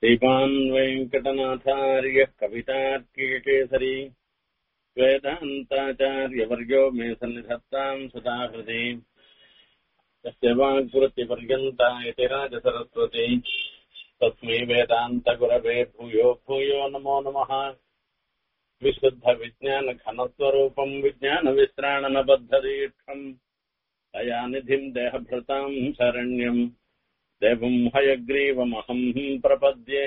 श्रीमान् वेङ्कटनाथार्यः कवितार्किकेसरी वेदान्ताचार्यवर्यो मे सन्निधत्ताम् सदा हृदि यस्य वाग्पुरतिपर्यन्ता इति राजसरस्वती तस्मै वेदान्तगुरवे भूयो भूयो नमो नमः विशुद्धविज्ञानघनस्वरूपम् विज्ञानविश्राणनबद्धदीक्षम् दयानिधिम् देहभृताम् शरण्यम् தேவம் ஹயக்ரீவமகம் பிரபத்யே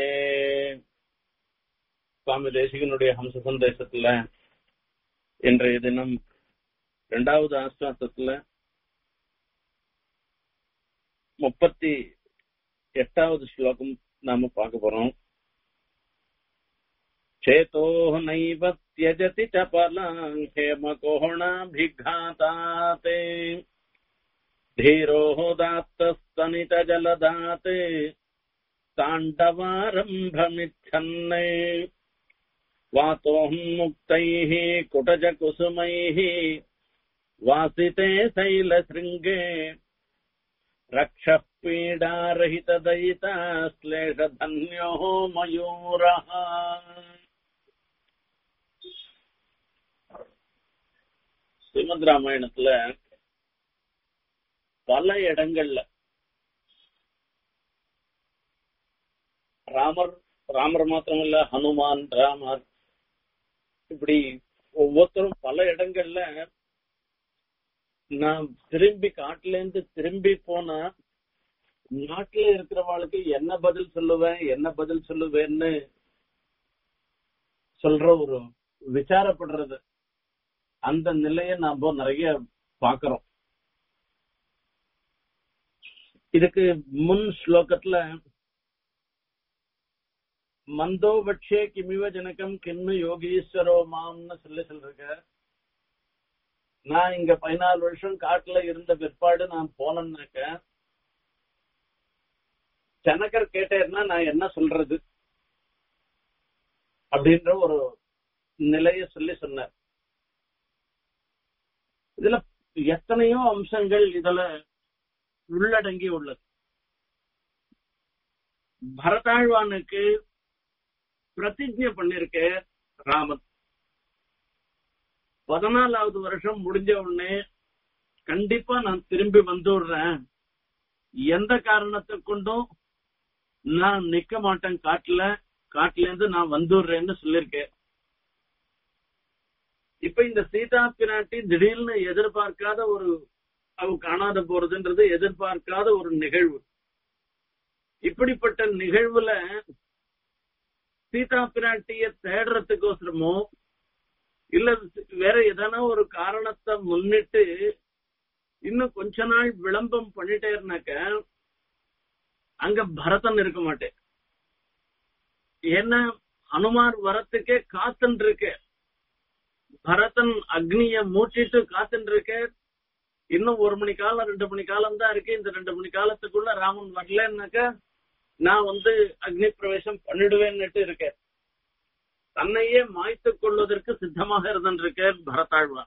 சுவாமி தேசிகனுடைய ஹம்ச சந்தேசத்துல இன்றைய தினம் இரண்டாவது ஆஸ்வாசத்துல முப்பத்தி எட்டாவது ஸ்லோகம் நாம பார்க்க போறோம் சேதோ நைவ தியஜதி சபலாங் ஹேமகோணாபிகாதாதே धीरोः दात्तस्तनितजलदात् ताण्डवारम्भमिच्छन् वातोऽहम् मुक्तैः कुटजकुसुमैः वासिते शैलशृङ्गे रक्षः पीडारहितदयिता श्लेषधन्योः मयूरः ஸ்ரீமத் ராமாயணத்துல பல இடங்கள்ல ராமர் ராமர் மாத்திரமல்ல ஹனுமான் ராமர் இப்படி ஒவ்வொருத்தரும் பல இடங்கள்ல நான் திரும்பி காட்டுல இருந்து திரும்பி போனா நாட்டுல இருக்கிறவாளுக்கு என்ன பதில் சொல்லுவேன் என்ன பதில் சொல்லுவேன்னு சொல்ற ஒரு விசாரப்படுறது அந்த நிலைய நாம நிறைய பாக்குறோம் இதுக்கு முன் ஸ்லோகத்துல மந்தோபட்சே கிமிவ ஜனகம் கிண்ணு யோகீஸ்வரோ மாம்னு சொல்லி சொல்லிருக்க நான் இங்க பதினாலு வருஷம் காட்டுல இருந்த பிற்பாடு நான் போனேன்னாக்க ஜனகர் கேட்டேன்னா நான் என்ன சொல்றது அப்படின்ற ஒரு நிலைய சொல்லி சொன்னார் இதுல எத்தனையோ அம்சங்கள் இதுல உள்ளடங்கி உள்ளது பரதாழ்வானுக்கு பிரதிஜை பண்ணிருக்க ராமன் பதினாலாவது வருஷம் முடிஞ்ச உடனே கண்டிப்பா நான் திரும்பி வந்துடுறேன் எந்த காரணத்தை கொண்டும் நான் நிக்க மாட்டேன் காட்டுல காட்டுல இருந்து நான் வந்துடுறேன்னு சொல்லியிருக்கேன் இப்ப இந்த சீதா பிராட்டி திடீர்னு எதிர்பார்க்காத ஒரு அவ காணாத போறதுன்றது எதிர்பார்க்காத ஒரு நிகழ்வு இப்படிப்பட்ட நிகழ்வுல சீதா பிராட்டிய தேடுறதுக்கோசரமோ இல்ல வேற எதனா ஒரு காரணத்தை முன்னிட்டு இன்னும் கொஞ்ச நாள் விளம்பம் பண்ணிட்டேன்னாக்க அங்க பரதன் இருக்க மாட்டேன் ஏன்னா ஹனுமார் வரத்துக்கே காத்துன்னு இருக்க பரதன் அக்னிய மூச்சிட்டு காத்துன்னு இருக்க இன்னும் ஒரு மணி காலம் ரெண்டு மணி காலம் தான் இருக்கு இந்த ரெண்டு மணி காலத்துக்குள்ள ராமன் வரலன்னாக்கா நான் வந்து அக்னி பிரவேசம் பண்ணிடுவேன்னுட்டு இருக்கேன் தன்னையே மாய்த்து கொள்வதற்கு சித்தமாக இருந்திருக்கார் பரதாழ்வான்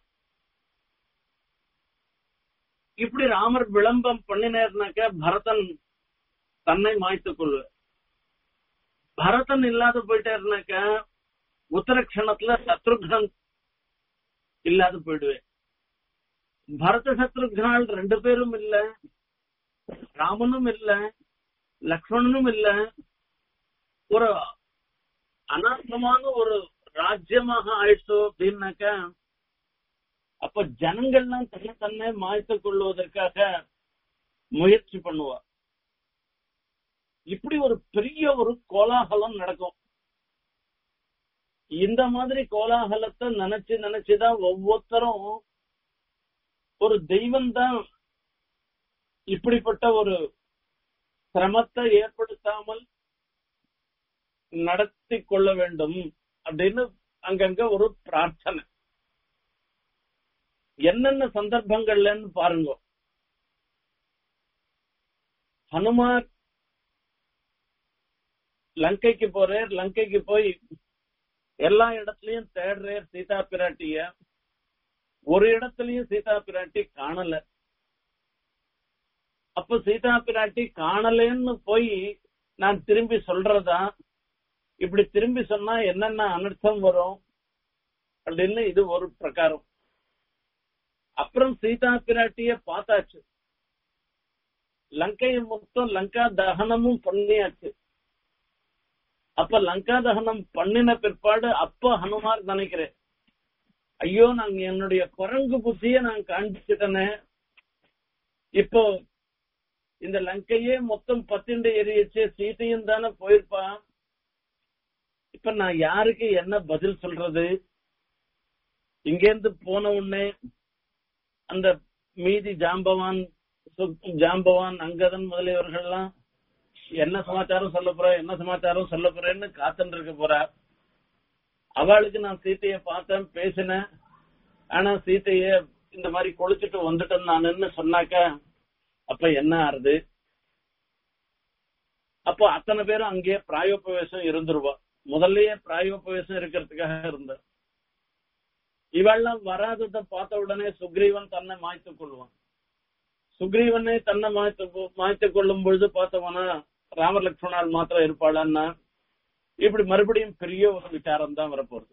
இப்படி ராமர் விளம்பம் பண்ணினேர்னாக்க பரதன் தன்னை மாய்த்து கொள்வ பரதன் இல்லாத போயிட்டேர்னாக்க உத்தரக்ஷணத்துல சத்ருக்னன் இல்லாத போயிடுவேன் பரத சத்ருக்னால் ரெண்டு பேரும் இல்ல ராமனும் இல்ல லக்ஷ்மணனும் இல்ல ஒரு அனார்த்தமான ஒரு ராஜ்யமாக ஆயிடுச்சோ அப்படின்னாக்க அப்ப ஜனங்கள்லாம் தன்னை தன்னை மாய்த்துக் கொள்வதற்காக முயற்சி பண்ணுவா இப்படி ஒரு பெரிய ஒரு கோலாகலம் நடக்கும் இந்த மாதிரி கோலாகலத்தை நினைச்சு நினைச்சுதான் ஒவ்வொருத்தரும் ஒரு தெய்வம் தான் இப்படிப்பட்ட ஒரு சிரமத்தை ஏற்படுத்தாமல் நடத்தி கொள்ள வேண்டும் அப்படின்னு அங்கங்க ஒரு பிரார்த்தனை என்னென்ன சந்தர்ப்பங்கள்லன்னு பாருங்க ஹனுமார் லங்கைக்கு போறார் லங்கைக்கு போய் எல்லா இடத்துலயும் தேடுறார் சீதா பிராட்டிய ஒரு இடத்துலயும் சீதா பிராட்டி காணல அப்ப சீதா பிராட்டி காணலன்னு போய் நான் திரும்பி சொல்றதா இப்படி திரும்பி சொன்னா என்னென்ன அனர்த்தம் வரும் அப்படின்னு இது ஒரு பிரகாரம் அப்புறம் சீதா பிராட்டிய பார்த்தாச்சு லங்கையை மொத்தம் லங்கா தகனமும் பண்ணியாச்சு அப்ப லங்கா தகனம் பண்ணின பிற்பாடு அப்ப ஹனுமார் நினைக்கிறேன் ஐயோ நாங்க என்னுடைய குரங்கு புத்திய நான் காண்பிச்சுட்டனே இப்போ இந்த லங்கையே மொத்தம் பத்திண்டு எரியிச்சு சீத்தையும் தானே போயிருப்பா இப்ப நான் யாருக்கு என்ன பதில் சொல்றது இங்கேருந்து போன உடனே அந்த மீதி ஜாம்பவான் சு- ஜாம்பவான் அங்கதன் முதலியவர்கள்லாம் என்ன சமாச்சாரம் சொல்ல போற என்ன சமாச்சாரம் சொல்ல போறேன்னு காத்துட்டு இருக்க போறா அவளுக்கு நான் சீத்தைய பார்த்தேன் பேசினேன் ஆனா சீத்தைய இந்த மாதிரி கொளுச்சிட்டு வந்துட்டேன் நானுன்னு சொன்னாக்க அப்ப என்ன ஆறுது அப்போ அத்தனை பேரும் அங்கேயே பிராயோபவேசம் இருந்துருவா முதல்லயே பிராயோபவேசம் இருக்கிறதுக்காக இருந்த இவெல்லாம் வராததை பார்த்த உடனே சுக்ரீவன் தன்னை மாய்த்துக் கொள்வான் சுக்ரீவனே தன்னை மாய்த்து மாய்த்துக் கொள்ளும் பொழுது பார்த்தவனா ராம லட்சுமணால் மாத்திரம் இருப்பாளான்னா இப்படி மறுபடியும் பெரிய ஒரு விசாரம் தான் வரப்போறது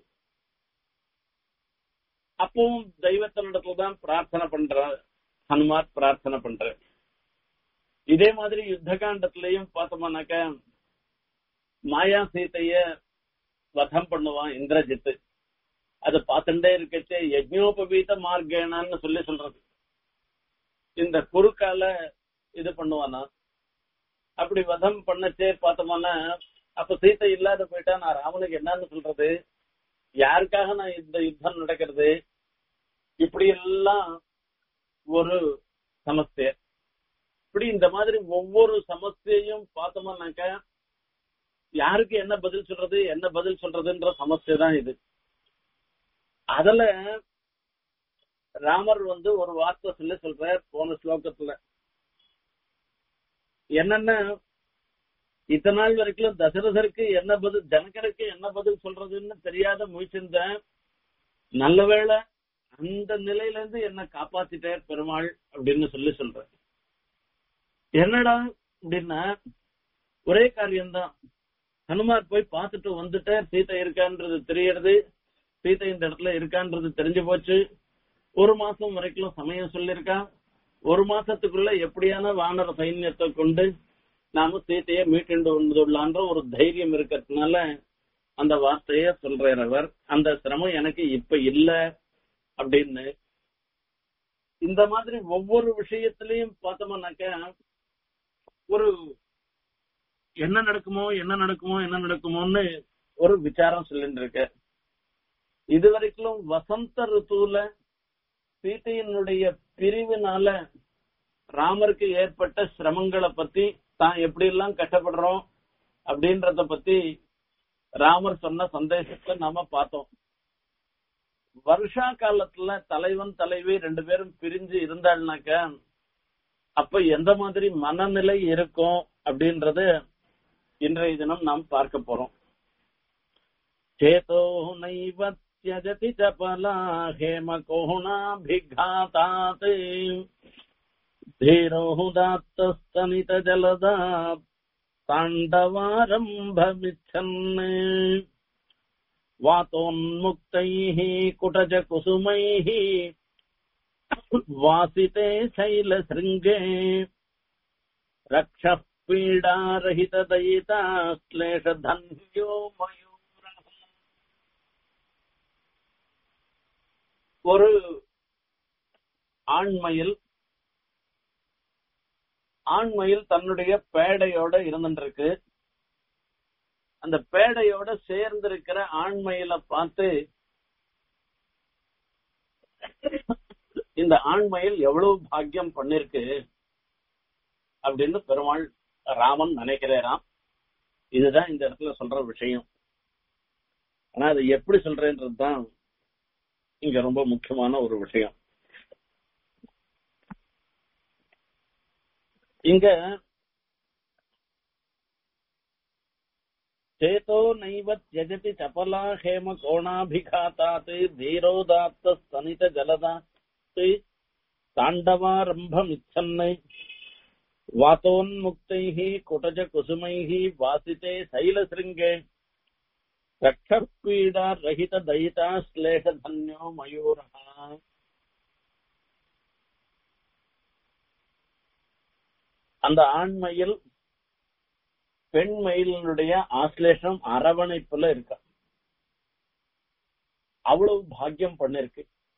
அப்பவும் தெய்வத்தினிடத்துல தான் பிரார்த்தனை பண்ற ஹனுமார் பிரார்த்தனை பண்ற இதே மாதிரி யுத்த காண்டத்திலையும் பார்த்தோம்னாக்க மாயா சீதைய வதம் பண்ணுவான் இந்திரஜித்து அதை பார்த்துட்டே இருக்கச்சே யஜ்னோபவீத மார்க்கேனான்னு சொல்லி சொல்றது இந்த குறுக்கால இது பண்ணுவானா அப்படி வதம் பண்ணச்சே பார்த்தோம்னா அப்ப சீத்தை இல்லாத போயிட்டா நான் ராமனுக்கு என்னன்னு சொல்றது யாருக்காக நான் இந்த யுத்தம் நடக்கிறது இப்படி எல்லாம் ஒரு சமஸ்தை இப்படி இந்த மாதிரி ஒவ்வொரு சமஸ்தையும் பார்த்தோம்னாக்க யாருக்கு என்ன பதில் சொல்றது என்ன பதில் சொல்றதுன்ற சமஸ்தை தான் இது அதுல ராமர் வந்து ஒரு வார்த்தை சொல்லி சொல்றார் போன ஸ்லோகத்துல என்னன்னா இத்தனை நாள் வரைக்கும் தசரதருக்கு என்ன பதில் ஜனகருக்கு என்ன பதில் சொல்றதுன்னு தெரியாத முயற்சிருந்தேன் நல்ல வேளை அந்த நிலையில இருந்து என்ன காப்பாத்திட்டார் பெருமாள் அப்படின்னு சொல்லி சொல்ற என்னடா அப்படின்னா ஒரே காரியம்தான் ஹனுமார் போய் பார்த்துட்டு வந்துட்டார் சீதை இருக்கான்றது தெரியறது சீதை இந்த இடத்துல இருக்கான்றது தெரிஞ்சு போச்சு ஒரு மாசம் வரைக்கும் சமயம் சொல்லியிருக்கான் ஒரு மாசத்துக்குள்ள எப்படியான வானர சைன்யத்தை கொண்டு நாம சீத்தையை மீட்டு வந்துள்ளான்ற ஒரு தைரியம் இருக்கிறதுனால அந்த வார்த்தைய சொல்றார் அவர் அந்த சிரமம் எனக்கு இப்ப இல்ல அப்படின்னு இந்த மாதிரி ஒவ்வொரு விஷயத்திலையும் பார்த்தோம்னாக்க ஒரு என்ன நடக்குமோ என்ன நடக்குமோ என்ன நடக்குமோன்னு ஒரு விசாரம் சொல்லிட்டு இருக்க இது வரைக்கும் வசந்த ருத்துவுல சீதையினுடைய பிரிவினால ராமருக்கு ஏற்பட்ட சிரமங்களை பத்தி தான் எப்படி எல்லாம் கஷ்டப்படுறோம் அப்படின்றத பத்தி ராமர் சொன்ன சந்தேகத்தை நாம பார்த்தோம் வருஷா காலத்துல தலைவன் தலைவி ரெண்டு பேரும் பிரிஞ்சு இருந்தாள்னாக்க அப்ப எந்த மாதிரி மனநிலை இருக்கும் அப்படின்றது இன்றைய தினம் நாம் பார்க்க போறோம் சேதோ நைவ त्यजति चपला हेमकोणाभिघातात् धीरोदात्तस्तनितजलदा ताण्डवारम्भमिच्छन् वातोन्मुक्तैः कुटजकुसुमैः वासिते शैलशृङ्गे रक्षः पीडारहितदयिता श्लेषधन्यो मयूरः ஒரு ஆண்மயில் ஆண்மயில் தன்னுடைய பேடையோட இருந்துருக்கு அந்த பேடையோட சேர்ந்திருக்கிற ஆண்மயில பார்த்து இந்த ஆண்மயில் எவ்வளவு பாக்கியம் பண்ணிருக்கு அப்படின்னு பெருமாள் ராமன் நினைக்கிறாராம் இதுதான் இந்த இடத்துல சொல்ற விஷயம் ஆனா அதை எப்படி சொல்றேன்றதுதான் இங்க ரொம்ப முக்கியமான ஒரு விஷயம் இங்க சேதோ நைவ தியஜதி சபலா ஹேம கோணாபிகாத்தாத் தீரோதாத்த ஸ்தனித ஜலதாத் தாண்டவாரம்பம் இச்சன்னை वातोन्मुक्तैः कुटजकुसुमैः वासिते शैलशृङ्गे रक्षः पीडा रहित दयिता श्लेषधन्यो मयूरः அந்த ஆண்மயில் பெண் மயிலினுடைய ஆஸ்லேஷம் அரவணைப்புல இருக்கா அவ்வளவு பாக்கியம் பண்ணிருக்கு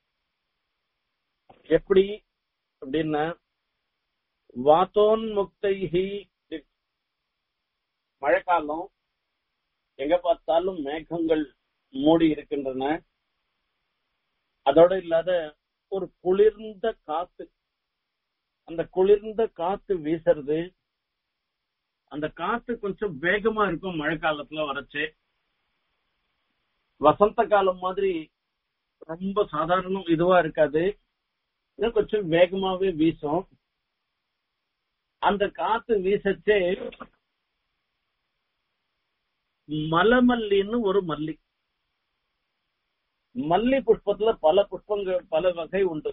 எப்படி அப்படின்னா வாத்தோன்முக்தைஹி மழைக்காலம் எங்க பார்த்தாலும் மேகங்கள் மூடி இருக்கின்றன அதோட இல்லாத ஒரு குளிர்ந்த காத்து அந்த குளிர்ந்த காத்து வீசுறது அந்த காத்து கொஞ்சம் வேகமா இருக்கும் மழை காலத்துல வரச்சு வசந்த காலம் மாதிரி ரொம்ப சாதாரணம் இதுவா இருக்காது இது கொஞ்சம் வேகமாவே வீசும் அந்த காத்து வீசச்சே மலமல்லின்னு ஒரு மல்லி மல்லி புஷ்பத்துல பல புஷ்பங்கள் பல வகை உண்டு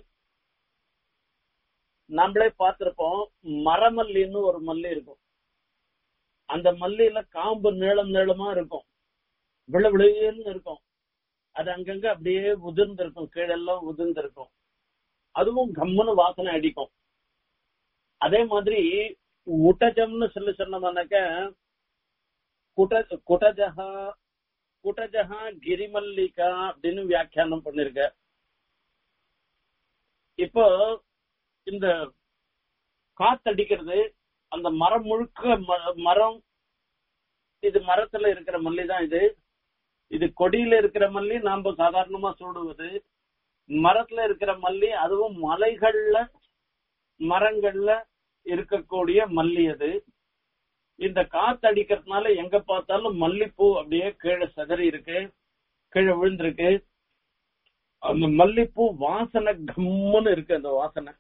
நம்மளே பார்த்திருப்போம் மரமல்லின்னு ஒரு மல்லி இருக்கும் அந்த மல்லியில காம்பு நீளம் நீளமா இருக்கும் விழ விழுன்னு இருக்கும் அது அங்கங்க அப்படியே உதிர்ந்து இருக்கும் கீழெல்லாம் உதிர்ந்து இருக்கும் அதுவும் கம்முன்னு வாசனை அடிக்கும் அதே மாதிரி உட்டஜம்னு சொல்லி சொன்னோம்னாக்க குட குடஜஹா குடஜஹா கிரிமல்லிகா அப்படின்னு வியாக்கியானம் பண்ணிருக்க இப்போ இந்த காத்தடிக்கிறது அந்த மரம் முழுக்க ம- மரம் இது மரத்துல இருக்கிற மல்லி தான் இது இது கொடியில இருக்கிற மல்லி நாம சாதாரணமா சூடுவது மரத்துல இருக்கிற மல்லி அதுவும் மலைகள்ல மரங்கள்ல இருக்கக்கூடிய மல்லி அது இந்த காத்து அடிக்கிறதுனால எங்க பார்த்தாலும் மல்லிப்பூ அப்படியே கீழே சிதறி இருக்கு கீழே விழுந்திருக்கு அந்த மல்லிப்பூ வாசனை கம்முன்னு இருக்கு அந்த வாசனை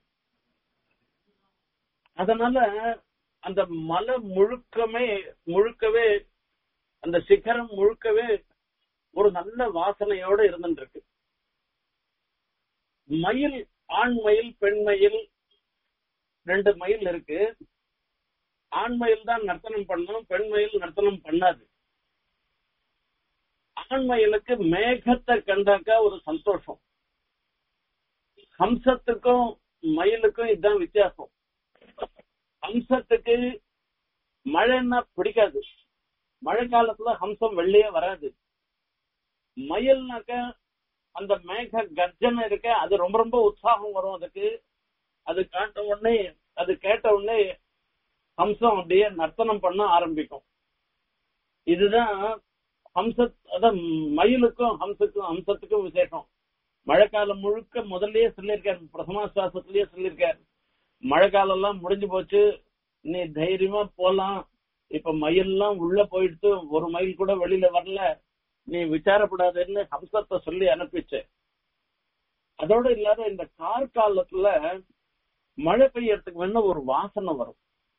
அதனால அந்த மலை முழுக்கமே முழுக்கவே அந்த சிகரம் முழுக்கவே ஒரு நல்ல வாசனையோட இருந்துட்டு இருக்கு மயில் ஆண் மயில் பெண் மயில் ரெண்டு மயில் இருக்கு ஆண் மயில் தான் நர்த்தனம் பண்ணும் பெண் மயில் நர்த்தனம் பண்ணாது ஆண் மயிலுக்கு மேகத்தை கண்டாக்கா ஒரு சந்தோஷம் ஹம்சத்துக்கும் மயிலுக்கும் இதுதான் வித்தியாசம் ஹம்சத்துக்கு மழைன்னா பிடிக்காது மழை காலத்துல ஹம்சம் வெளியே வராது மயில்னாக்க அந்த மேக கர்ஜனை இருக்க அது ரொம்ப ரொம்ப உற்சாகம் வரும் அதுக்கு அது காட்ட உடனே அது கேட்ட உடனே ஹம்சம் அப்படியே நர்த்தனம் பண்ண ஆரம்பிக்கும் இதுதான் ஹம்ச அதான் மயிலுக்கும் ஹம்சத்துக்கும் ஹம்சத்துக்கும் விசேஷம் மழைக்காலம் முழுக்க முதல்லயே சொல்லியிருக்காரு பிரதமா சுவாசத்திலேயே சொல்லியிருக்காரு மழை காலம் எல்லாம் முடிஞ்சு போச்சு நீ தைரியமா போலாம் இப்ப மயில்லாம் உள்ள போயிடுத்து ஒரு மயில் கூட வெளியில வரல நீ விசாரப்படாதுன்னு ஹம்சத்தை சொல்லி அனுப்பிச்சு அதோட இல்லாத இந்த கார்காலத்துல மழை பெய்யறதுக்கு வேணா ஒரு வாசனை வரும்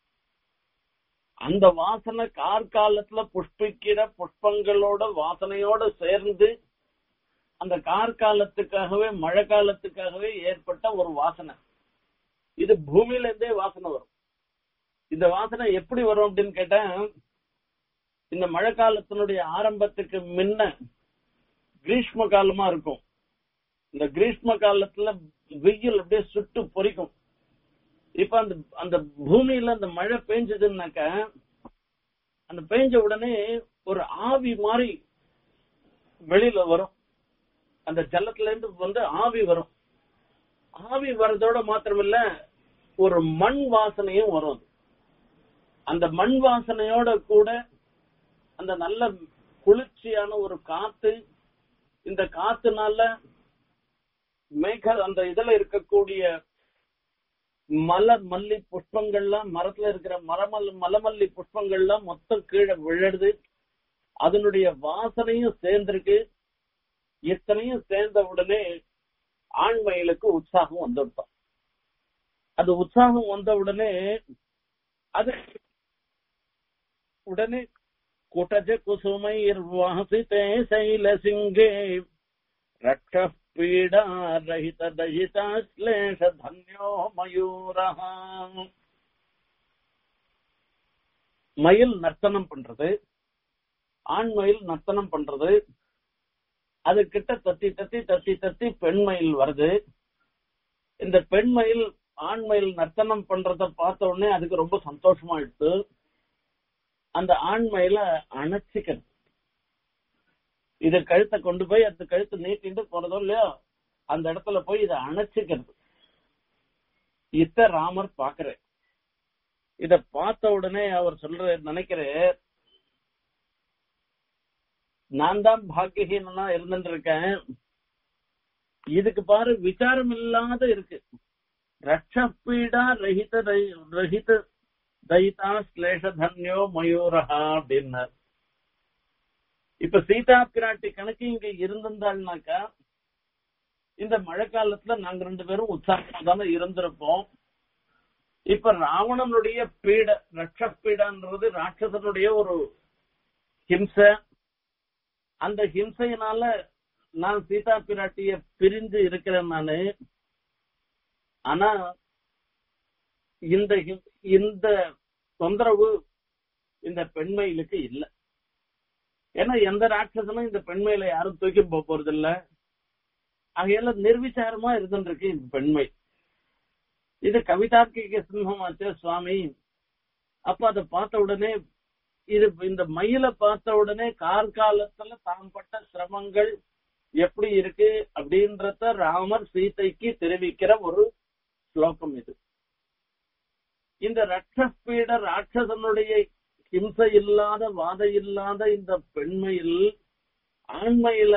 அந்த வாசனை கார்காலத்துல புஷ்பிக்கிற புஷ்பங்களோட வாசனையோட சேர்ந்து அந்த கார்காலத்துக்காகவே மழை காலத்துக்காகவே ஏற்பட்ட ஒரு வாசனை இது பூமியில இருந்தே வாசனை வரும் இந்த வாசனை எப்படி வரும் அப்படின்னு கேட்டா இந்த மழை காலத்தினுடைய ஆரம்பத்துக்கு முன்ன கிரீஷ்ம காலமா இருக்கும் இந்த கிரீஷ்ம காலத்துல வெயில் அப்படியே சுட்டு பொறிக்கும் இப்ப அந்த அந்த பூமியில அந்த மழை பெஞ்சதுன்னாக்க அந்த பெஞ்ச உடனே ஒரு ஆவி மாதிரி வெளியில வரும் அந்த ஜலத்துல இருந்து வந்து ஆவி வரும் ஆவி வர்றதோட மாத்திரமில்ல ஒரு மண் வாசனையும் வரும் அது. அந்த மண் வாசனையோட கூட அந்த நல்ல குளிர்ச்சியான ஒரு காத்து இந்த காத்துனால மேக அந்த இதுல இருக்கக்கூடிய மலர் மல்லி புஷ்பங்கள்லாம் மரத்துல இருக்கிற மரமல் மலமல்லி புஷ்பங்கள்லாம் மொத்தம் கீழே விழுது அதனுடைய வாசனையும் சேர்ந்திருக்கு இத்தனையும் சேர்ந்த உடனே ஆண் மயிலுக்கு உற்சாகம் வந்துவிட்டோம் அது உற்சாகம் வந்த உடனே அது உடனே குட்டஜ குசுமைர் வாசித்தே சைல சிங்கே ரக்ஷ பீடா ரஹித தயிதா ஸ்லேஷ தன்யோ மயூரஹ மயில் நர்த்தனம் பண்றது ஆண் மயில் நர்த்தனம் பண்றது அது கிட்ட தத்தி தத்தி தத்தி தத்தி பெண் மயில் வருது இந்த பெண் மயில் ஆண் மயில் நர்த்தனம் பண்றத பார்த்த உடனே அதுக்கு ரொம்ப சந்தோஷமா எடுத்து அந்த ஆண் மயில அணைச்சிக்கிறது இது கழுத்தை கொண்டு போய் அந்த கழுத்தை நீட்டிட்டு போறதோ இல்லையோ அந்த இடத்துல போய் இதை அணைச்சிக்கிறது இத்த ராமர் பாக்குற இத பார்த்த உடனே அவர் சொல்ற நினைக்கிறேன் நான் தான் பாக்கியஹீனா இருந்துட்டு இருக்கேன் இதுக்கு பாரு விசாரம் இல்லாத இருக்கு ரட்சப்பீடா ரஹித ரை- ரஹித தைதா ஸ்லேஷ தன்யோ மயூரஹா அப்படின்னார் இப்ப சீதா பிராட்டி கணக்கு இங்க இருந்திருந்தாள்னாக்கா இந்த மழை காலத்துல நாங்க ரெண்டு பேரும் உற்சாகமா தானே இருந்திருப்போம் இப்ப ராவணனுடைய பீட ரட்சப்பீடான்றது ராட்சசனுடைய ஒரு ஹிம்சை அந்த ஹிம்சையினால நான் சீதா பிராட்டிய பிரிஞ்சு இருக்கிறேன் நானு ஆனா இந்த ஹிம்- இந்த தொந்தரவு இந்த பெண்மையிலுக்கு இல்ல ஏன்னா எந்த ராட்சசனும் இந்த பெண்மையில யாரும் தூக்கி போக போறது இல்ல ஆகையால நிர்விசாரமா இருந்துருக்கு இந்த பெண்மை இது கவிதார்க்கிக சிம்மமாச்சே சுவாமி அப்ப அதை பார்த்த உடனே இது இந்த மயிலை பார்த்த உடனே கார்காலத்துல தாம் பட்ட சிரமங்கள் எப்படி இருக்கு அப்படின்றத ராமர் சீதைக்கு தெரிவிக்கிற ஒரு ஸ்லோகம் இது இந்த ரட்சப்பீட ராட்சசனுடைய ஹிம்சை இல்லாத வாத இல்லாத இந்த பெண்மையில் ஆண்மையில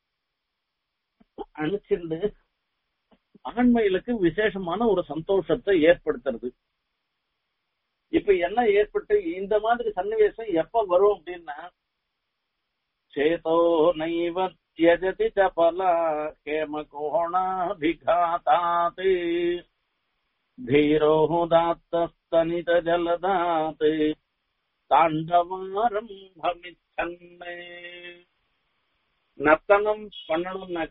அனுச்சிண்டு ஆண்மையிலுக்கு விசேஷமான ஒரு சந்தோஷத்தை ஏற்படுத்துறது இப்ப என்ன ஏற்பட்டு இந்த மாதிரி சன்னிவேசம் எப்ப வரும் அப்படின்னா சேதோ நைவ தியஜதி சபலா கேம கோணாபிகாத்தாத் धीरोदात्तस्तनित जलदात् தாண்டவாரம்பமிச்சன்மே நர்த்தனம் பண்ணணும்னாக்க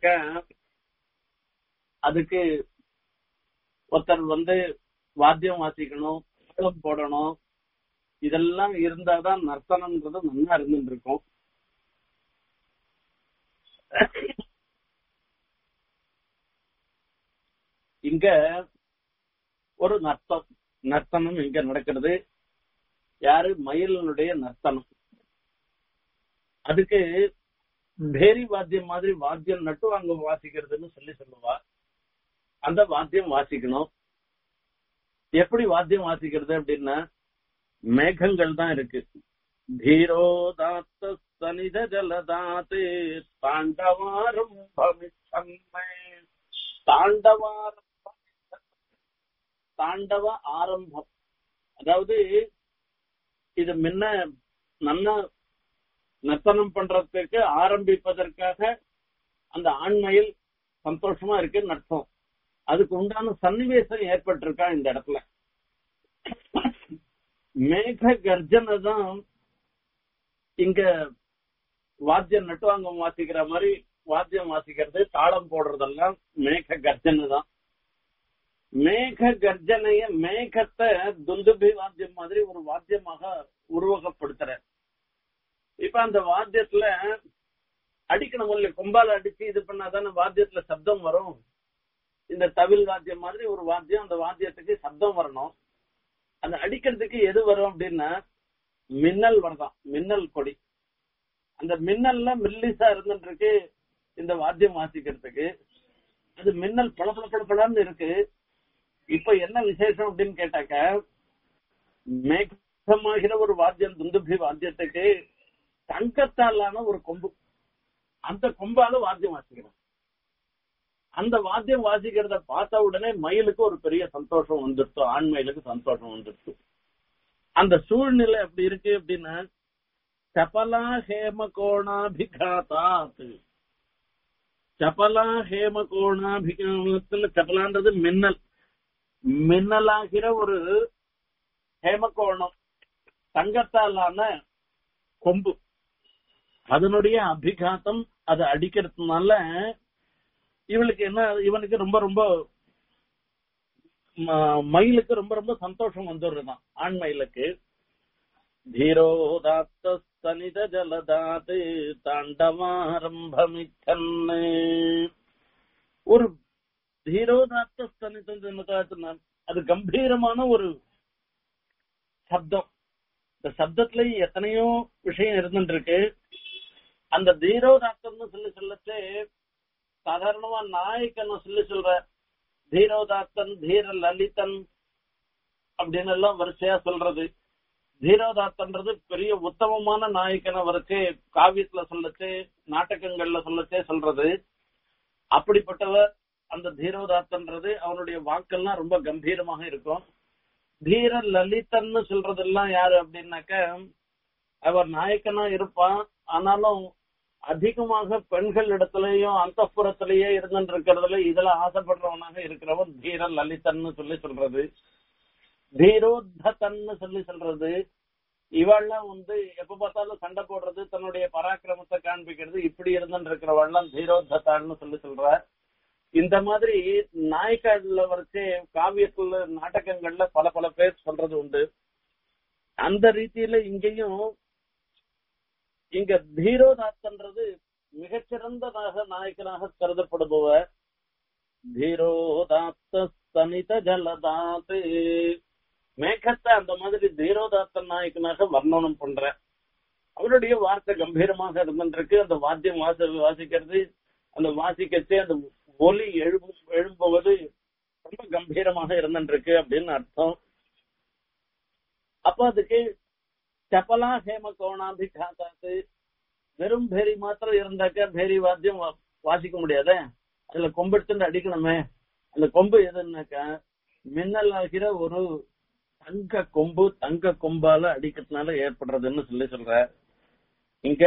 அதுக்கு ஒருத்தர் வந்து வாத்தியம் வாசிக்கணும் தாளம் போடணும் இதெல்லாம் இருந்தாதான் நர்த்தனம்ன்றது நல்லா இருந்துட்டு இருக்கும் இங்க ஒரு நர்த்தம் நர்த்தனம் இங்க நடக்கிறது யாரு மயிலினுடைய நர்த்தனம் அதுக்கு பேரி வாத்தியம் மாதிரி வாத்தியம் நட்டு அங்க வாசிக்கிறதுன்னு சொல்லி சொல்லுவா அந்த வாத்தியம் வாசிக்கணும் எப்படி வாத்தியம் வாசிக்கிறது அப்படின்னா மேகங்கள் தான் இருக்கு தீரோதாத்த சனித ஜலதாத்து தாண்டவாரம்பமிச்சன்மை தாண்டவாரம் தாண்டவ ஆரம்பம் அதாவது இது முன்ன நல்ல நர்த்தனம் பண்றதுக்கு ஆரம்பிப்பதற்காக அந்த ஆண்மையில் சந்தோஷமா இருக்குன்னு அர்த்தம் அதுக்கு உண்டான சன்னிவேசம் ஏற்பட்டிருக்கா இந்த இடத்துல மேக கர்ஜனை தான் இங்க வாத்தியம் நட்டுவாங்கம் வாசிக்கிற மாதிரி வாத்தியம் வாசிக்கிறது தாளம் போடுறதெல்லாம் மேக கர்ஜனை தான் மேக கர்ஜனைய மேகத்தை துந்துபி வாத்தியம் மாதிரி ஒரு வாத்தியமாக உருவகப்படுத்துற இப்ப அந்த வாத்தியத்துல அடிக்கணும் இல்ல கொம்பால அடிச்சு இது பண்ணாதானே வாத்தியத்துல சப்தம் வரும் இந்த தவில் வாத்தியம் மாதிரி ஒரு வாத்தியம் அந்த வாத்தியத்துக்கு சப்தம் வரணும் அந்த அடிக்கிறதுக்கு எது வரும் அப்படின்னா மின்னல் வரதான் மின்னல் கொடி அந்த மின்னல்ல மில்லிசா இருந்துட்டு இருக்கு இந்த வாத்தியம் வாசிக்கிறதுக்கு அது மின்னல் பள பள பள பளன்னு இருக்கு இப்ப என்ன விசேஷம் அப்படின்னு கேட்டாக்க மேகமாகிற ஒரு வாத்தியம் துந்துபி வாத்தியத்துக்கு தங்கத்தாலான ஒரு கொம்பு அந்த கொம்பால வாத்தியம் வாசிக்கிறோம் அந்த வாத்தியம் வாசிக்கிறத பார்த்த உடனே மயிலுக்கு ஒரு பெரிய சந்தோஷம் வந்துடுச்சு ஆண் மயிலுக்கு சந்தோஷம் வந்துடுச்சு அந்த சூழ்நிலை எப்படி இருக்கு அப்படின்னா சபலா ஹேம கோணாபிகாத்தாத் சபலா ஹேம கோணாபிகாத்துல சபலான்றது மின்னல் மின்னலாகிற ஒரு ஹேமகோணம் தங்கத்தாலான கொம்பு அதனுடைய அபிகாத்தம் அது அடிக்கிறதுனால இவளுக்கு என்ன இவனுக்கு ரொம்ப ரொம்ப ம- மயிலுக்கு ரொம்ப ரொம்ப சந்தோஷம் வந்துடுறதுதான் ஆண் மயிலுக்கு धीरोदात्तस्तनित जलदात् தாண்டவாரம்பமிச்சன் ஒரு தீரோதாத்த ஸ்தனித்தம் அது கம்பீரமான ஒரு சப்தம் இந்த சப்தத்துல எத்தனையோ விஷயம் இருந்துட்டு இருக்கு அந்த தீரோதாத்தம்னு சொல்லி சொல்லச்சே சாதாரணமா நாயக்கன்னு சொல்லி சொல்ற தீரோதாத்தன் தீர லலிதன் அப்படின்னு எல்லாம் வரிசையா சொல்றது தீரோதாத்தன்றது பெரிய உத்தமமான நாயக்கனை வரைச்சு காவியத்துல சொல்லச்சு நாடகங்கள்ல சொல்லச்சே சொல்றது அப்படிப்பட்டவர் அந்த தீரோதாத்தன்றது அவனுடைய வாக்கெல்லாம் ரொம்ப கம்பீரமாக இருக்கும் தீர லலிதன்னு சொல்றதெல்லாம் யாரு அப்படின்னாக்க அவர் நாயக்கனா இருப்பான் ஆனாலும் அதிகமாக பெண்கள் இடத்துலயும் அந்த இருந்துட்டு இருக்கிறதுல இதுல ஆசைப்படுறவனாக இருக்கிறவன் தீர லலிதன்னு சொல்லி சொல்றது தீரோத்தன்னு சொல்லி சொல்றது இவள்லாம் வந்து எப்ப பார்த்தாலும் சண்டை போடுறது தன்னுடைய பராக்கிரமத்தை காண்பிக்கிறது இப்படி இருந்துட்டு இருக்கிறவள்லாம் தீரோத்தான்னு சொல்லி சொல்ற இந்த மாதிரி நாயக்கர்ல வரைச்சு காவியத்துல நாடகங்கள்ல பல பல பேர் சொல்றது உண்டு அந்த ரீதியில இங்கேயும் இங்க தீரோதாத்தன்றது மிகச்சிறந்ததாக நாயக்கனாக கருதப்படுபவர் தீரோதாத்த ஸ்தனித ஜலதாத்து மேகத்தை அந்த மாதிரி தீரோதாத்த நாயக்கனாக வர்ணனம் பண்ற அவருடைய வார்த்தை கம்பீரமாக இருந்துருக்கு அந்த வாத்தியம் வாச வாசிக்கிறது அந்த வாசிக்கச்சே அந்த ஒலி எழுப்பு எழும்புவது ரொம்ப கம்பீரமாக இருந்துருக்கு அப்படின்னு அர்த்தம் அப்ப அதுக்கு சப்பலா ஹேம கோணாபிகாத்தாத்து வெறும் பேரி மாத்திரம் இருந்தாக்க பேரி வாத்தியம் வாசிக்க முடியாத அதுல கொம்பு எடுத்துட்டு அடிக்கணுமே அந்த கொம்பு எதுன்னாக்கா மின்னல் ஆகிற ஒரு தங்க கொம்பு தங்க கொம்பால அடிக்கிறதுனால ஏற்படுறதுன்னு சொல்லி சொல்ற இங்க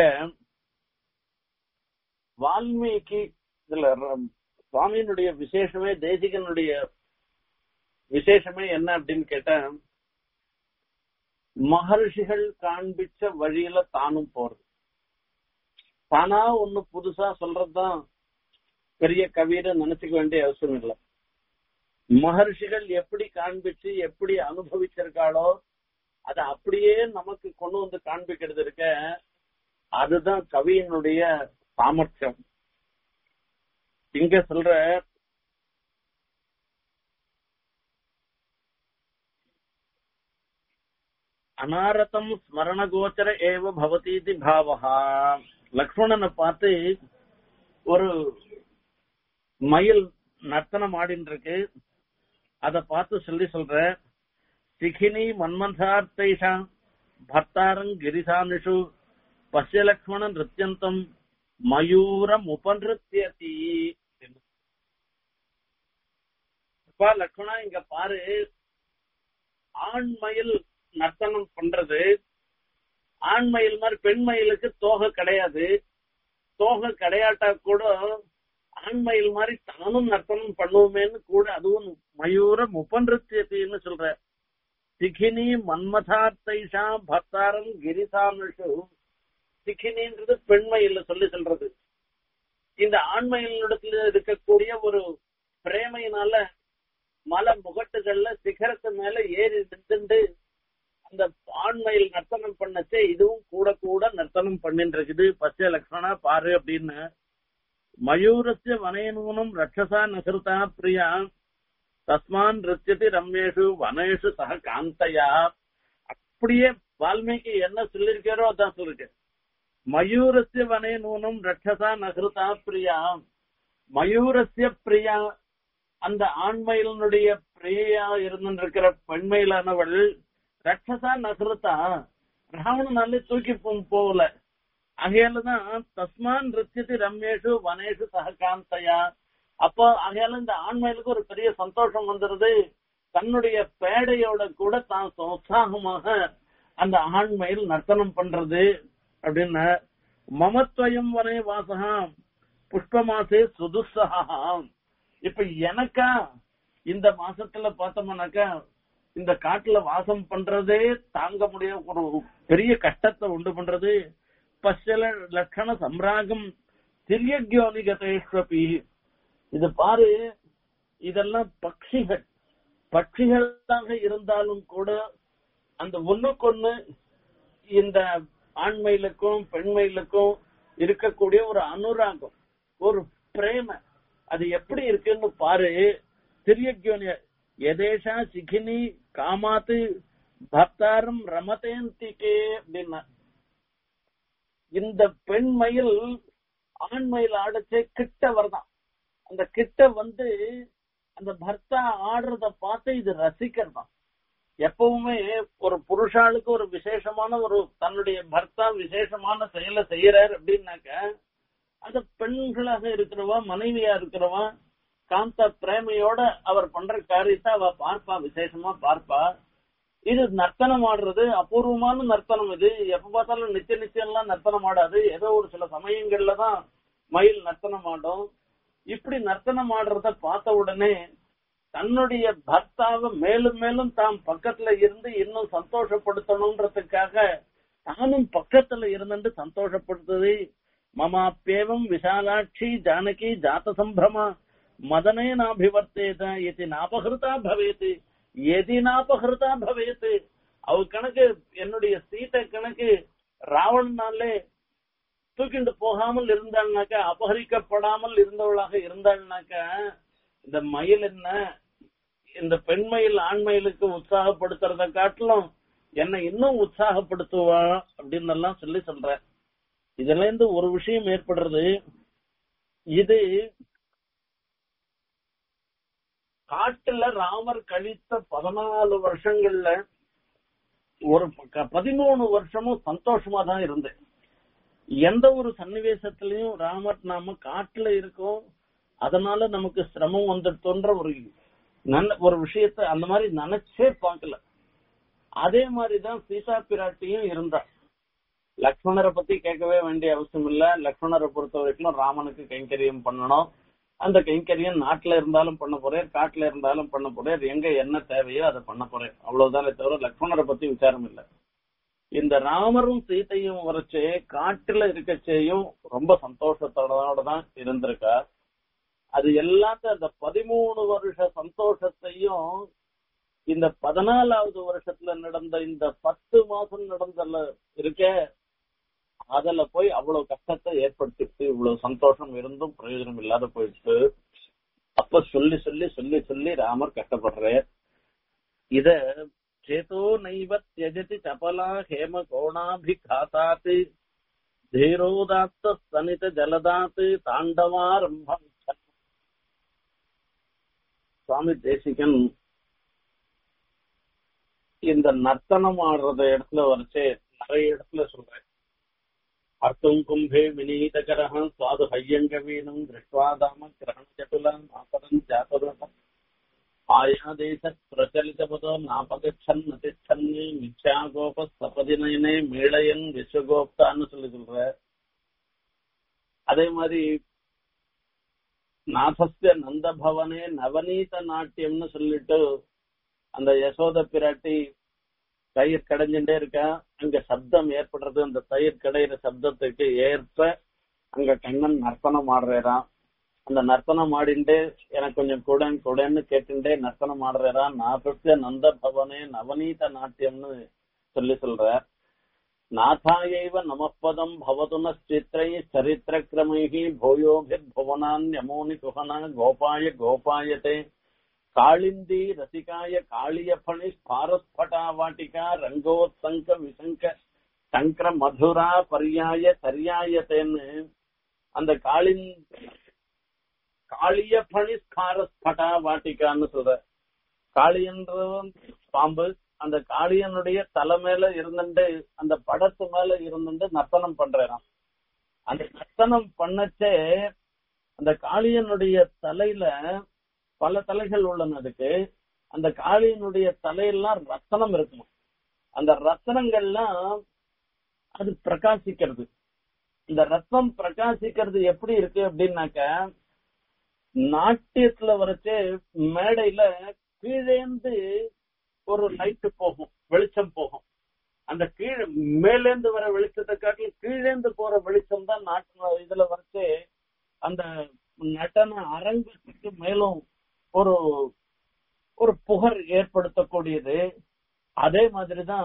வால்மீகி இதுல சுவாமியினுடைய விசேஷமே தேசிகனுடைய விசேஷமே என்ன அப்படின்னு கேட்டா மகர்ஷிகள் காண்பிச்ச வழியில தானும் போறது தானா ஒண்ணு புதுசா சொல்றதுதான் பெரிய கவியை நினைச்சுக்க வேண்டிய அவசியம் இல்லை மகர்ஷிகள் எப்படி காண்பிச்சு எப்படி அனுபவிச்சிருக்காளோ அதை அப்படியே நமக்கு கொண்டு வந்து காண்பிக்கிறது இருக்க அதுதான் கவியினுடைய சாமர்த்தியம் இங்க சொல்ற அனாரதம் ஸ்மரண கோச்சர ஏவ பவதீதி பாவகா லக்ஷ்மணனை பார்த்து ஒரு மயில் நர்த்தனம் ஆடின்னு இருக்கு அத பார்த்து சொல்லி சொல்ற சிகினி மன்மதார்த்தைஷா பர்த்தாரங் கிரிசானிஷு பசிய லக்ஷ்மண நிருத்தியந்தம் மயூரம் உபநிருத்தியதி அப்பா லக்ஷ்மணா இங்க பாரு ஆண்மயில் நர்த்தனம் பண்றது ஆண்மயில் மாதிரி பெண்மயிலுக்கு தோகை கிடையாது தோகை கிடையாட்டா கூட ஆண்மயில் மாதிரி தானும் நர்த்தனம் பண்ணுவோமேன்னு கூட அதுவும் மயூர முபநிருத்தியத்தின்னு சொல்ற சிகினி மன்மதார்த்தைஷா பக்தாரம் கிரிசானுஷு சிக்கினின்றது பெண்மையில சொல்லி சொல்றது இந்த ஆண்மையினிடத்துல இருக்கக்கூடிய ஒரு பிரேமையினால மலை முகட்டுகள்ல சிகரத்து மேல ஏறி நின்று அந்த ஆண்மையில் நர்த்தனம் பண்ணச்சே இதுவும் கூட கூட நர்த்தனம் பண்ணிட்டு இருக்குது பச்சை லக்ஷ்மணா பாரு அப்படின்னு மயூரஸ்ய வனயனூனம் ரட்சசா நகருதா பிரியா தஸ்மான் ரிச்சதி ரம்யேஷு வனேஷு சக காந்தையா அப்படியே வால்மீகி என்ன சொல்லிருக்காரோ அதான் சொல்லிருக்கேன் மயூரஸ்ய வனே நூனம் ரட்சசா நகருதா பிரியா மயூரஸ்ய பிரியா அந்த ஆண்மயிலனுடைய பிரியா இருந்திருக்கிற பெண்மயிலானவள் ரட்சசா நகருதா ராவணனாலே தூக்கி போகல அகையாலதான் தஸ்மான் ரிச்சதி ரம்யேஷு வனேஷு சககாந்தையா அப்போ அகையால இந்த ஆண்மயிலுக்கு ஒரு பெரிய சந்தோஷம் வந்துருது தன்னுடைய பேடையோட கூட தான் உற்சாகமாக அந்த ஆண்மயில் நர்த்தனம் பண்றது அப்படின்னு மமத்வயம் வரை வாசகா புஷ்பமாசே சுதுசகா இப்ப எனக்கா இந்த மாசத்துல பார்த்தோம்னாக்கா இந்த காட்டுல வாசம் பண்றதே தாங்க முடிய ஒரு பெரிய கஷ்டத்தை உண்டு பண்றது பச்சல லட்சண சம்ராகம் திரியக்யோனிகதேஸ்வபி இது பாரு இதெல்லாம் பட்சிகள் பட்சிகளாக இருந்தாலும் கூட அந்த ஒண்ணுக்கொன்னு இந்த ஆண்மையிலுக்கும் பெண்மையிலுக்கும் இருக்கக்கூடிய ஒரு அனுராகம் ஒரு பிரேம அது எப்படி இருக்குன்னு பாரு திரியக்யோனிய எதேஷா சிகினி காமாத்து பக்தாரம் ரமதேந்திகே அப்படின்னா இந்த பெண்மயில் ஆண்மயில் ஆடச்சே கிட்ட வருதான் அந்த கிட்ட வந்து அந்த பர்த்தா ஆடுறத பார்த்து இது ரசிக்கிறதாம் எப்பவுமே ஒரு புருஷாளுக்கு ஒரு விசேஷமான ஒரு தன்னுடைய பர்த்தா விசேஷமான செயலை செய்யறாரு அப்படின்னாக்க அது பெண்களாக இருக்கிறவா மனைவியா இருக்கிறவா காந்த பிரேமையோட அவர் பண்ற காரியத்தை அவ பார்ப்பா விசேஷமா பார்ப்பா இது நர்த்தனம் ஆடுறது அபூர்வமான நர்த்தனம் இது எப்ப பார்த்தாலும் நிச்சய நிச்சயம் எல்லாம் நர்த்தனம் ஆடாது ஏதோ ஒரு சில சமயங்கள்ல தான் மயில் நர்த்தனம் ஆடும் இப்படி நர்த்தனம் ஆடுறத பார்த்த உடனே தன்னுடைய பர்த்தாவை மேலும் மேலும் தாம் பக்கத்துல இருந்து இன்னும் சந்தோஷப்படுத்தணும்ன்றதுக்காக தானும் பக்கத்துல இருந்துட்டு சந்தோஷப்படுத்துது மமாப்பேவம் விஷாலாட்சி ஜானகி ஜாத சம்பிரமா மதனே நாபிவர்த்தேத எதி நாபகிருதா பவேத்து எதி நாபகிருதா பவேத்து அவ கணக்கு என்னுடைய சீட்டை கணக்கு ராவணனாலே தூக்கிண்டு போகாமல் இருந்தாள்னாக்க அபகரிக்கப்படாமல் இருந்தவளாக இருந்தாள்னாக்க இந்த மயில் என்ன இந்த பெண்மயில் ஆண்மயிலுக்கு உற்சாகப்படுத்துறத காட்டிலும் என்னை இன்னும் உற்சாகப்படுத்துவா அப்படின்னு எல்லாம் சொல்லி சொல்ற இதுல இருந்து ஒரு விஷயம் ஏற்படுறது இது காட்டுல ராமர் கழித்த பதினாலு வருஷங்கள்ல ஒரு ப- பதிமூணு வருஷமும் சந்தோஷமா தான் இருந்தேன் எந்த ஒரு சன்னிவேசத்திலையும் ராமர் நாம காட்டுல இருக்கோம் அதனால நமக்கு சிரமம் வந்துட்டோன்ற ஒரு நல்ல ஒரு விஷயத்த அந்த மாதிரி நினைச்சே பார்க்கல அதே மாதிரிதான் சீதா பிராட்டியும் இருந்தா லக்ஷ்மணரை பத்தி கேட்கவே வேண்டிய அவசியம் இல்ல லக்ஷ்மணரை பொறுத்த வரைக்கும் ராமனுக்கு கைங்கரியம் பண்ணணும் அந்த கைங்கரியம் நாட்டுல இருந்தாலும் பண்ண போறேன் காட்டுல இருந்தாலும் பண்ண போறேன் எங்க என்ன தேவையோ அதை பண்ண போறேன் அவ்வளவுதானே தவிர லக்ஷ்மணரை பத்தி விசாரம் இல்ல இந்த ராமரும் சீதையும் வரைச்சே காட்டுல இருக்கச்சேயும் ரொம்ப சந்தோஷத்தோட தான் இருந்திருக்கா அது எல்லாத்தையும் அந்த பதிமூணு வருஷ சந்தோஷத்தையும் இந்த பதினாலாவது வருஷத்துல நடந்த இந்த பத்து மாசம் நடந்தல இருக்க அதுல போய் அவ்வளவு கஷ்டத்தை ஏற்படுத்திட்டு இவ்வளவு சந்தோஷம் இருந்தும் பிரயோஜனம் இல்லாத போயிடுச்சு அப்ப சொல்லி சொல்லி சொல்லி சொல்லி ராமர் கஷ்டப்படுறார் இத சேதோ நைவ தியஜதி சபலா ஹேம கோணாபிகாத்தாத் தீரோதாத்த சனித ஜலதாத் தாண்டவாரம்பம் சுவாமி தேசிகன் இந்த நர்த்தனம் ஆடுறத இடத்துல வரைச்சே நிறைய இடத்துல சொல்றேன் அர்த்தம் கும்பே வினீதகரः சுவாது ஹையங்கவீனம் திருஷ்வாதாம கிரகண சட்டுலாம் ஆபரம் ஜாதரம் ஆயாதேச பிரச்சலிதபதோ நாபகச்சன் நதிச்சன்னி மித்யா கோப சபதினயனே மீளையன் விஸ்வகோப்தான்னு சொல்லி சொல்ற அதே மாதிரி நாதஸ்ய நந்தபவனே நவநீத நாட்டியம்னு சொல்லிட்டு அந்த யசோத பிராட்டி தயிர் கடைஞ்சுட்டே இருக்கா அங்க சப்தம் ஏற்படுறது அந்த தயிர் கடையிற சப்தத்துக்கு ஏற்ப அங்க கண்ணன் நர்த்தனம் ஆடுறாராம் அந்த நர்த்தனம் ஆடிண்டே எனக்கு கொஞ்சம் கூட கூடன்னு கேட்டுண்டே நர்த்தனம் ஆடுறாராம் நாதஸ்ய நந்த பவனே நவநீத நாட்டியம்னு சொல்லி சொல்ற நாதாயைவ நமப்பதம் பவதுன சித்திரை சரித்திர கிரமைகி பூயோபிர் புவனான்யமோனி குஹனா கோபாய கோபாயதே காளிந்தி ரசிகாய காளியபணி ஸ்பாரஸ்பட்டா வாட்டிகா ரங்கோத்சங்க விசங்க சங்கர மதுரா பர்யாய சர்யாயத்தேன்னு அந்த காளின் காளியபணி ஸ்பாரஸ்பட்டா வாட்டிகான்னு சொல்ற காளியன்றவன் பாம்பு அந்த காளியனுடைய தலை மேல இருந்துட்டு அந்த படத்து மேல இருந்துட்டு நர்த்தனம் பண்றான் அந்த நர்த்தனம் பண்ணச்சே அந்த காளியனுடைய தலையில பல தலைகள் உள்ளன அதுக்கு அந்த காளியனுடைய தலையெல்லாம் ரத்தனம் இருக்கும் அந்த ரத்தனங்கள்லாம் அது பிரகாசிக்கிறது இந்த ரத்தம் பிரகாசிக்கிறது எப்படி இருக்கு அப்படின்னாக்க நாட்டியத்துல வரைச்சு மேடையில கீழேந்து ஒரு லைட் போகும் வெளிச்சம் போகும் அந்த கீழே மேலேந்து வர வெளிச்சத்தை காட்டிலும் கீழேந்து போற வெளிச்சம் தான் நாட்டு இதுல வரைச்சு அந்த நடன அரங்கத்துக்கு மேலும் ஒரு ஒரு புகழ் ஏற்படுத்தக்கூடியது அதே மாதிரிதான்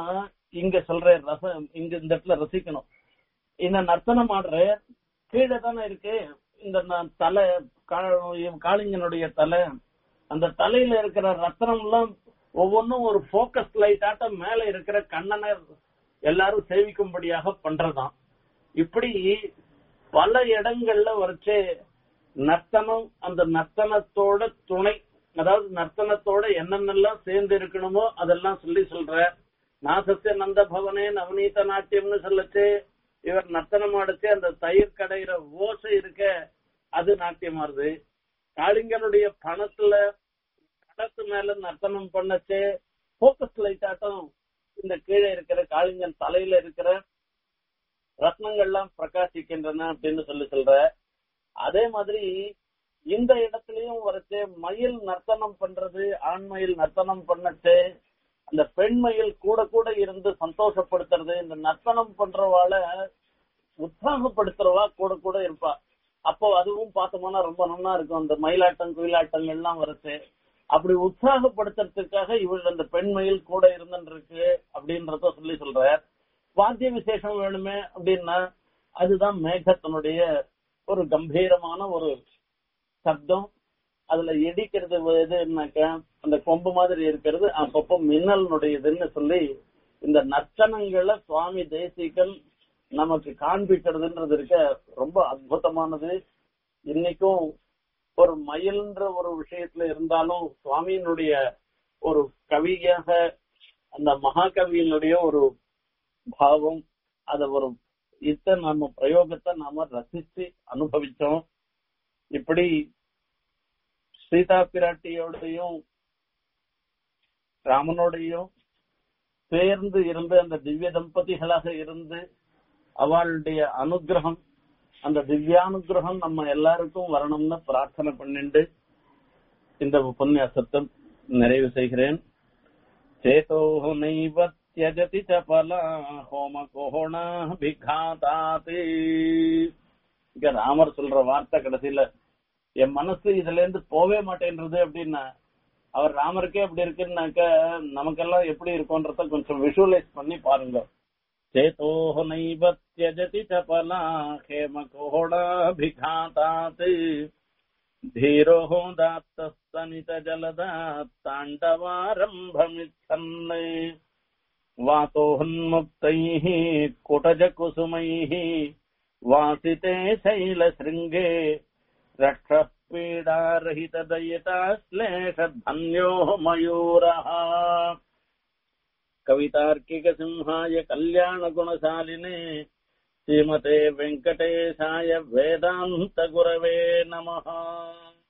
இங்க சொல்ற ரசம் இங்க இந்த இடத்துல ரசிக்கணும் இந்த நர்த்தனம் ஆடுற கீழே தானே இருக்கு இந்த ந- தலை கா- காளிங்கனுடைய தலை அந்த தலையில இருக்கிற ரத்தனம் எல்லாம் ஒவ்வொன்றும் ஒரு போக்கஸ் லைட் ஆட்டம் மேல இருக்கிற கண்ணனை எல்லாரும் சேவிக்கும்படியாக பண்றதாம் இப்படி பல இடங்கள்ல வரைச்சு நர்த்தனம் அந்த நர்த்தனத்தோட துணை அதாவது நர்த்தனத்தோட என்னென்னலாம் சேர்ந்து இருக்கணுமோ அதெல்லாம் சொல்லி சொல்ற நாசத்திய நந்த பவனே நவநீத நாட்டியம்னு சொல்லச்சு இவர் நர்த்தனம் ஆடுச்சு அந்த தயிர் கடையிற ஓசை இருக்க அது நாட்டியமாறுது காளிங்கனுடைய பணத்துல பணத்து மேல நர்த்தனம் பண்ணச்சு போக்கஸ் லைட் ஆட்டம் இந்த கீழே இருக்கிற காளிங்கன் தலையில இருக்கிற ரத்னங்கள்லாம் பிரகாசிக்கின்றன அப்படின்னு சொல்லி சொல்ற அதே மாதிரி இந்த இடத்துலயும் வரைச்சு மயில் நர்த்தனம் பண்றது ஆண் மயில் நர்த்தனம் பண்ணச்சு அந்த பெண் மயில் கூட கூட இருந்து சந்தோஷப்படுத்துறது இந்த நர்த்தனம் பண்றவாள உற்சாகப்படுத்துறவா கூட கூட இருப்பா அப்போ அதுவும் பார்த்தோம்னா ரொம்ப நல்லா இருக்கும் அந்த மயிலாட்டம் குயிலாட்டங்கள்லாம் வருது அப்படி உற்சாகப்படுத்துறதுக்காக இவள் அந்த பெண் மயில் கூட இருந்துருக்கு அப்படின்றத சொல்லி சொல்ற வாத்திய விசேஷம் வேணுமே அப்படின்னா அதுதான் மேகத்தினுடைய ஒரு கம்பீரமான ஒரு சப்தம் அதுல இடிக்கிறது எதுனாக்க அந்த கொம்பு மாதிரி இருக்கிறது அப்பப்போ மின்னலினுடையதுன்னு சொல்லி இந்த நர்த்தனங்களை சுவாமி தேசிகன் நமக்கு காண்பிக்கிறதுன்றது இருக்க ரொம்ப அற்புதமானது இன்னைக்கும் ஒரு மயில்ன்ற ஒரு விஷயத்துல இருந்தாலும் சுவாமியினுடைய ஒரு கவியாக அந்த மகாகவியினுடைய ஒரு பாவம் அத ஒரு இத்த நம்ம பிரயோகத்தை நாம ரசிச்சு அனுபவிச்சோம் இப்படி சீதா பிராட்டியோடையும் ராமனோடையும் சேர்ந்து இருந்து அந்த திவ்ய தம்பதிகளாக இருந்து அவளுடைய அனுகிரகம் அந்த திவ்யானுகிரகம் நம்ம எல்லாருக்கும் வரணும்னு பிரார்த்தனை பண்ணிண்டு இந்த உபன்யாசத்தை நிறைவு செய்கிறேன் சேதோ நைவ தியஜதி சபலா ஹோம கோணாபிகாதாதி இங்க ராமர் சொல்ற வார்த்தை கடைசியில என் மனசு இதுல இருந்து போவே மாட்டேன்றது அப்படின்னா அவர் ராமருக்கே அப்படி இருக்குன்னாக்க நமக்கெல்லாம் எப்படி இருக்கும்ன்றத கொஞ்சம் விஷுவலைஸ் பண்ணி பாருங்க சேதோஹ நைவ தியஜதி சபலா ஹேம கோடாபிகாதாத் धीरोः दात्तस्तनितजलदात् ताण्डवारम्भमिच्छन् वातोऽन्मुक्तैः कुटजकुसुमैः वासिते शैलशृङ्गे रक्षः पीडारहितदयिता श्लेषधन्यो मयूरः कवितार्किकसिंहाय कल्याणगुणशालिने श्रीमते वेङ्कटेशाय वेदान्तगुरवे नमः